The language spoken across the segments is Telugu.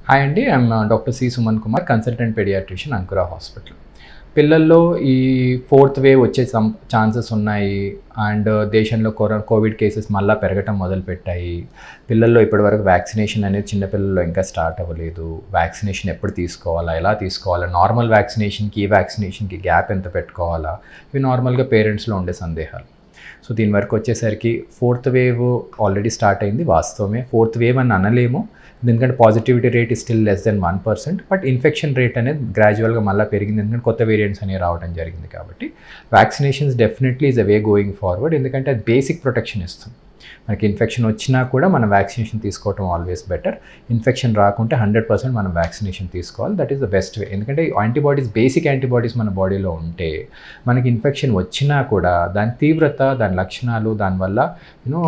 హాయ్ అండి I'm doctor C Suman Kumar consultant paediatrician Ankura hospital పిల్లల్లో ఈ ఫోర్త్ వేవ్ వచ్చే సమ్ ఛాన్సెస్ ఉన్నాయి అండ్ దేశంలో కొర కోవిడ్ కేసెస్ మళ్ళీ పెరగటం మొదలుపెట్టాయి పిల్లల్లో ఇప్పటివరకు వ్యాక్సినేషన్ అనేది చిన్నపిల్లల్లో ఇంకా స్టార్ట్ అవ్వలేదు వ్యాక్సినేషన్ ఎప్పుడు తీసుకోవాలా ఎలా తీసుకోవాలా నార్మల్ వ్యాక్సినేషన్కి ఈ వ్యాక్సినేషన్కి గ్యాప్ ఎంత పెట్టుకోవాలా ఇవి నార్మల్గా పేరెంట్స్లో ఉండే సందేహాలు సో దీని వరకు వచ్చేసరికి ఫోర్త్ వేవ్ ఆల్రెడీ స్టార్ట్ అయింది వాస్తవమే ఫోర్త్ వేవ్ అని అనలేము ఎందుకంటే positivity rate is still less than one percent but infection rate అనేది గ్రాడ్యువల్గా మళ్ళీ పెరిగింది ఎందుకంటే కొత్త వేరియంట్స్ అనేవి రావడం జరిగింది కాబట్టి vaccinations definitely is a way going forward ఎందుకంటే అది బేసిక్ ప్రొటెక్షన్ ఇస్తుంది మనకి ఇన్ఫెక్షన్ వచ్చినా కూడా మనం వ్యాక్సినేషన్ తీసుకోవటం ఆల్వేస్ బెటర్ ఇన్ఫెక్షన్ రాకుంటే హండ్రెడ్ పర్సెంట్ మనం వ్యాక్సినేషన్ తీసుకోవాలి that is the best way ఎందుకంటే యాంటీబాడీస్ బేసిక్ యాంటీబాడీస్ మన బాడీలో ఉంటే మనకి ఇన్ఫెక్షన్ వచ్చినా కూడా దాని తీవ్రత దాని లక్షణాలు దానివల్ల you know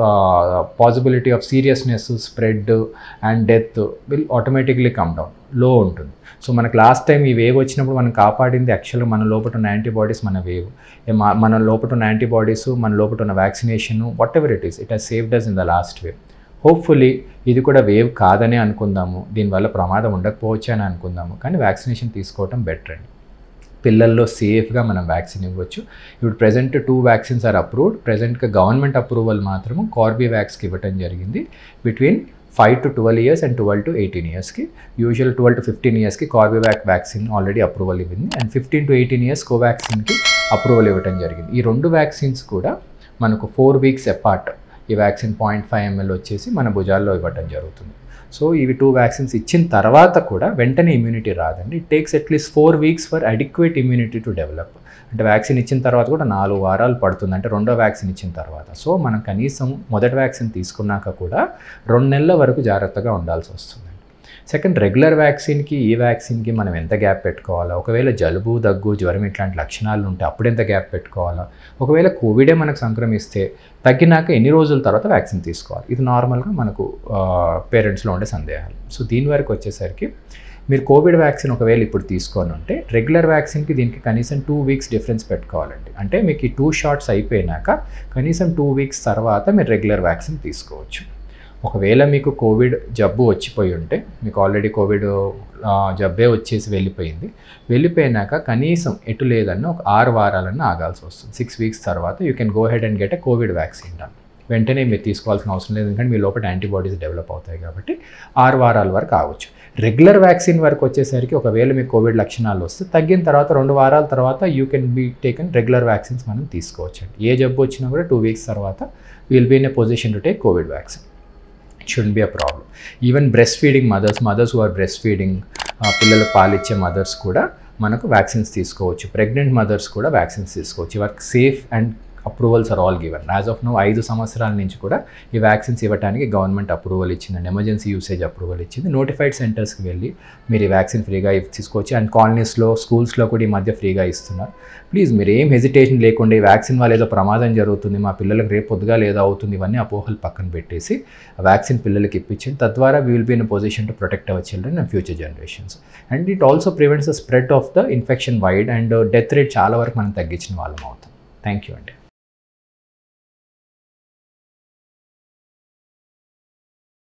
possibility of seriousness spread and death will automatically come down లో ఉంటుంది సో మనకు లాస్ట్ టైం ఈ వేవ్ వచ్చినప్పుడు మనం కాపాడింది యాక్చువల్గా మన లోపల ఉన్న యాంటీబాడీస్ మన వేవ్ మన లోపల ఉన్న యాంటీబాడీస్ మన లోపల ఉన్న vaccination whatever it is it has saved us in the last wave hopefully ఇది కూడా వేవ్ కాదనే అనుకుందాము దీనివల్ల ప్రమాదం ఉండకపోవచ్చు అని అనుకుందాము కానీ వ్యాక్సినేషన్ తీసుకోవటం బెటర్ అండి పిల్లల్లో సేఫ్గా మనం వ్యాక్సిన్ ఇవ్వచ్చు ఇప్పుడు present two vaccines are approved ప్రజెంట్గా గవర్నమెంట్ అప్రూవల్ మాత్రము కార్బీవ్యాక్స్కి ఇవ్వటం జరిగింది between five to twelve years and twelve to eighteen ఇయర్స్కి యూజువల్ ట్వెల్వ్ టు ఫిఫ్టీన్ ఇయర్స్కి కార్బివ్యాక్ వ్యాక్సిన్ ఆల్రెడీ అప్రూవల్ ఇవ్వింది and fifteen to eighteen years కోవాక్సిన్కి అప్రూవల్ ఇవ్వడం జరిగింది ఈ రెండు వ్యాక్సిన్స్ కూడా మనకు ఫోర్ వీక్స్ అపార్ట్ ఈ వ్యాక్సిన్ పాయింట్ ఫైవ్ ఎంఎల్ వచ్చేసి మన భుజాల్లో ఇవ్వడం జరుగుతుంది సో ఇవి టూ వ్యాక్సిన్స్ ఇచ్చిన తర్వాత కూడా వెంటనే ఇమ్యూనిటీ రాదండి it takes at least four weeks for adequate immunity to develop అంటే వ్యాక్సిన్ ఇచ్చిన తర్వాత కూడా నాలుగు వారాలు పడుతుంది అంటే రెండో వ్యాక్సిన్ ఇచ్చిన తర్వాత సో మనం కనీసం మొదటి వ్యాక్సిన్ తీసుకున్నాక కూడా రెండు నెలల వరకు జాగ్రత్తగా ఉండాల్సి వస్తుంది సెకండ్ రెగ్యులర్ వ్యాక్సిన్కి ఈ వ్యాక్సిన్కి మనం ఎంత గ్యాప్ పెట్టుకోవాలా ఒకవేళ జలుబు దగ్గు జ్వరం ఇట్లాంటి లక్షణాలు ఉంటే అప్పుడు ఎంత గ్యాప్ పెట్టుకోవాలా ఒకవేళ కోవిడే మనకు సంక్రమిస్తే తగ్గినాక ఎన్ని రోజుల తర్వాత వ్యాక్సిన్ తీసుకోవాలి ఇది నార్మల్గా మనకు పేరెంట్స్లో ఉండే సందేహాలు సో దీని వరకు వచ్చేసరికి మీరు కోవిడ్ వ్యాక్సిన్ ఒకవేళ ఇప్పుడు తీసుకొని ఉంటే రెగ్యులర్ వ్యాక్సిన్కి దీనికి కనీసం టూ వీక్స్ డిఫరెన్స్ పెట్టుకోవాలండి అంటే మీకు ఈ టూ షాట్స్ అయిపోయినాక కనీసం టూ వీక్స్ తర్వాత మీరు రెగ్యులర్ వ్యాక్సిన్ తీసుకోవచ్చు ఒకవేళ మీకు కోవిడ్ జబ్బు వచ్చిపోయి ఉంటే మీకు ఆల్రెడీ కోవిడ్ జబ్బే వచ్చేసి వెళ్ళిపోయింది వెళ్ళిపోయినాక కనీసం ఎటు లేదన్నా ఒక ఆరు వారాలన్నా ఆగాల్సి వస్తుంది సిక్స్ వీక్స్ తర్వాత you can go ahead and get a Covid vaccine done వెంటనే మీరు తీసుకోవాల్సిన అవసరం లేదు ఎందుకంటే మీ లోపల యాంటీబాడీస్ డెవలప్ అవుతాయి కాబట్టి ఆరు వారాల వరకు ఆగవచ్చు రెగ్యులర్ వ్యాక్సిన్ వరకు వచ్చేసరికి ఒకవేళ మీకు కోవిడ్ లక్షణాలు వస్తే తగ్గిన తర్వాత రెండు వారాల తర్వాత you can be taken regular vaccines మనం తీసుకోవచ్చు అండి ఏ జబ్బు వచ్చినా కూడా టూ వీక్స్ తర్వాత will be in a position to take Covid vaccine it should be a problem even breastfeeding mothers mothers who are breastfeeding పిల్లలు పాలిచ్చే మదర్స్ కూడా మనకు వ్యాక్సిన్స్ తీసుకోవచ్చు ప్రెగ్నెంట్ మదర్స్ కూడా వ్యాక్సిన్స్ తీసుకోవచ్చు ever safe and approvals are all given as of now ఐదు సంవత్సరాల నుంచి కూడా ఈ వ్యాక్సిన్స్ ఇవ్వడానికి గవర్నమెంట్ అప్రూవల్ ఇచ్చిందండి ఎమర్జెన్సీ యూసేజ్ అప్రూవల్ ఇచ్చింది నోటిఫైడ్ సెంటర్స్కి వెళ్ళి మీరు ఈ వ్యాక్సిన్ ఫ్రీగా తీసుకోవచ్చు అండ్ కాలనీస్లో స్కూల్స్లో కూడా ఈ మధ్య ఫ్రీగా ఇస్తున్నారు ప్లీజ్ మీరు ఏం హెజిటేషన్ లేకుండా ఈ వ్యాక్సిన్ వల్ల ఏదో ప్రమాదం జరుగుతుంది మా పిల్లలకు రేపు పొద్దుగా ఏదో అవుతుంది ఇవన్నీ అపోహలు పక్కన పెట్టేసి వ్యాక్సిన్ పిల్లలకి ఇప్పించండి తద్వారా we will be in position to protect our children and future generations and it also prevents the spread of the infection wide and death rate చాలా వరకు మనం తగ్గించిన వాళ్ళం అవుతాం థ్యాంక్ యూ అండి